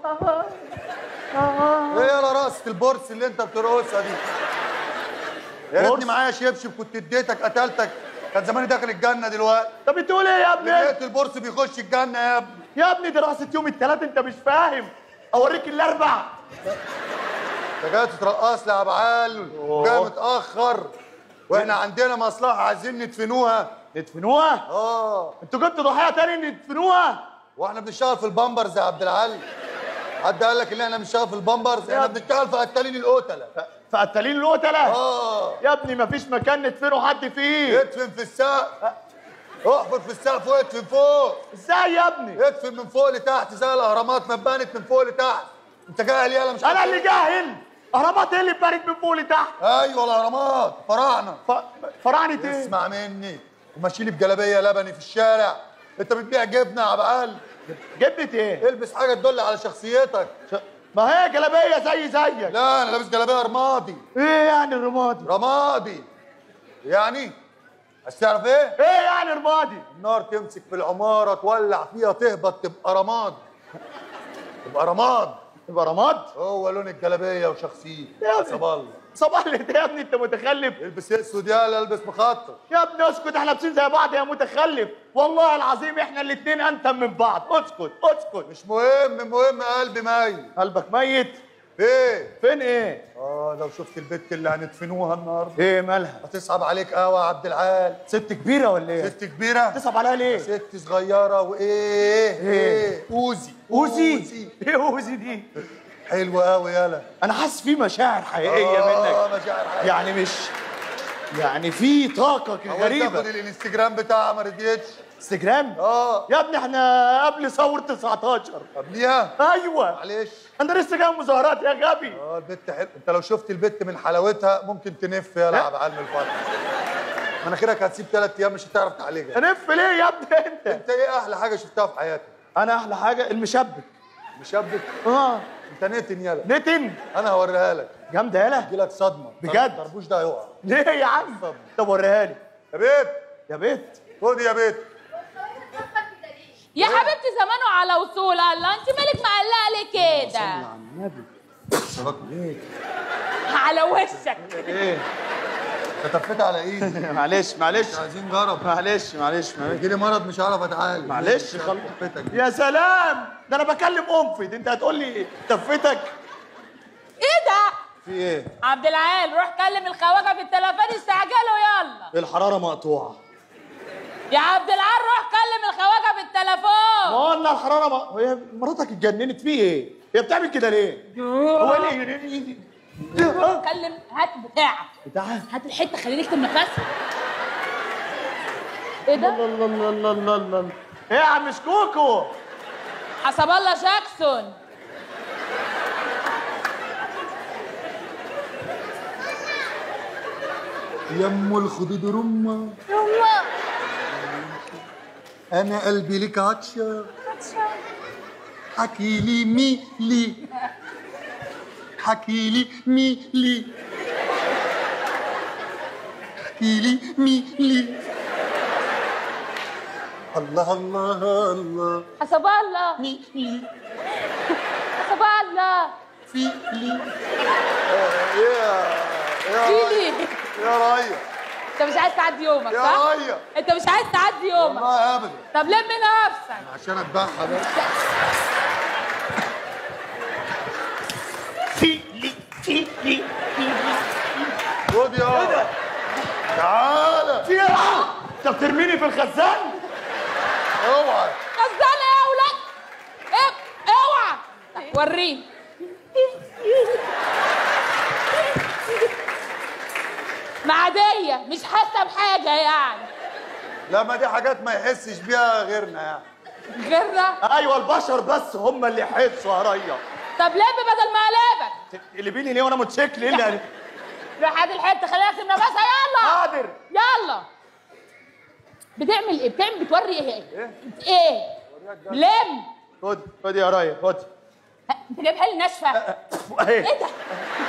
ايه يا رقصة البورس اللي انت بترقصها دي يا بورس؟ ريتني معايا شبشب كنت اديتك قتلتك كان زماني داخل الجنة دلوقتي طب بتقول ايه يا اللي ابني لقيت البورس بيخش الجنة يا ابني يا ابني دي رقصة يوم الثلاث انت مش فاهم اوريك الاربع انت جاي تترقص لي يا عبعال جاي متأخر واحنا عندنا مصلحة عايزين ندفنوها ندفنوها اه انتوا جبتوا ضحيه تاني ندفنوها واحنا بنشتغل في البامبرز يا عبد العال حد قال لك ان احنا بنشتغل في البامبرز احنا بنشتغل في قتالين القتلة فقتالين القتله اه يا ابني مفيش مكان ندفنوا حد فيه ادفن في السقف احفر في السقف وادفن فوق ازاي يا ابني ادفن من فوق لتحت زي الاهرامات ما اتبنت من فوق لتحت انت جاهل يالا مش انا عارف اللي جاهل اهرامات ايه اللي اتبنت من فوق لتحت ايوه الاهرامات فراعنه ف... فراعنه ايه اسمع مني وماشيين بجلابيه لبني في الشارع انت بتبيع جبنه يا عبقال جبنه ايه البس حاجه تدل على شخصيتك ش... ما هي جلابيه زي زيك لا انا لابس جلابيه رمادي ايه يعني الرمادي رمادي يعني عايز تعرف ايه ايه يعني رمادي النار تمسك في العماره تولع فيها تهبط تبقى رماد تبقى رماد يبقى رماد هو لون الجلابيه وشخصيته يا ابني. حسب الله صباح الخير يا ابني انت متخلف البس اسود يالا البس مخطط يا ابني اسكت احنا لابسين زي بعض يا متخلف والله العظيم احنا الاتنين انتم من بعض اسكت اسكت مش مهم المهم قلبي ميت قلبك ميت ايه فين ايه اه لو شفت البت اللي هندفنوها النهارده ايه مالها هتصعب عليك قوي يا عبد العال ست كبيره ولا ايه ست كبيره تصعب عليها ليه ست صغيره وايه ايه اوزي اوزي ايه اوزي دي حلوه قوي يالا انا حاسس في مشاعر حقيقيه منك اه مشاعر حقيقية. يعني مش يعني في طاقه حاولت غريبه اخد الانستجرام بتاعها ما رضيتش انستجرام اه يا ابني احنا قبل ثوره 19 قبليها ايوه معلش انا لسه جاي مظاهرات يا غبي اه البت حلوه انت لو شفت البت من حلاوتها ممكن تنف يالا يا عبد من الفرح مناخيرك هتسيب ثلاث ايام مش هتعرف تعالجها هنف ليه يا ابني انت انت ايه احلى حاجه شفتها في حياتك انا احلى حاجه المشبك مشبك اه انت نتن يالا نتن انا هوريها لك جامده يالا يجي لك صدمه بجد؟ طربوش ده هيقع ليه يا عم طب وريها لي يا بيت يا بيت خد يا بيت يا حبيبتي زمانه على وصول الله انت مالك مقلقه ليه كده على وشك ايه كتفت على ايدي معلش معلش عايزين جرب معلش معلش معلش يجي لي مرض مش هعرف اتعالج معلش خل... كتفتك دي. يا سلام ده انا بكلم انفض انت هتقول لي تفتك ايه ده في ايه عبد العال روح كلم الخواجه في التليفون استعجلوا يلا الحراره مقطوعه يا عبد العال روح كلم الخواجه في ما التليفون قلنا الحراره ما... هي مراتك اتجننت في ايه هي بتعمل كده ليه هو ليه كلم هات بتاعك بتاعها هات الحته خليني اكتب نفسي ايه ده الله الله الله الله الله ايه يا عم شكوكو حسب الله جاكسون يم الخدود رمة انا قلبي لك عطشة حكي لي ميلي حكي لي ميلي حكي لي ميلي الله الله الله حسب الله ميلي حسب الله فيلي يا يا فيلي يا رايا انت مش عايز تعدي يومك يا صح؟ رايا انت مش عايز تعدي يومك والله ابدا طب لم نفسك عشان اتبعها بس فيلي فيلي خد يا تعالى في ايه انت بترميني في الخزان اوعى غزالة يا ولاد ايه اوعى وريني معدية مش حاسة بحاجة يعني لا ما دي حاجات ما يحسش بيها غيرنا يعني غيرنا ايوه البشر بس هم اللي يحسوا يا ريا طب لم بدل ما اقلبك اللي بيني ليه وانا موتوسيكل ايه اللي روح هات الحتة خلينا اكتب نفسها يلا حاضر يلا بتعمل ايه؟ بتعمل بتوري ايه؟ ايه؟ لم خد خد يا ريا خد ها، انت جايبها لي ناشفة اهي ايه ده؟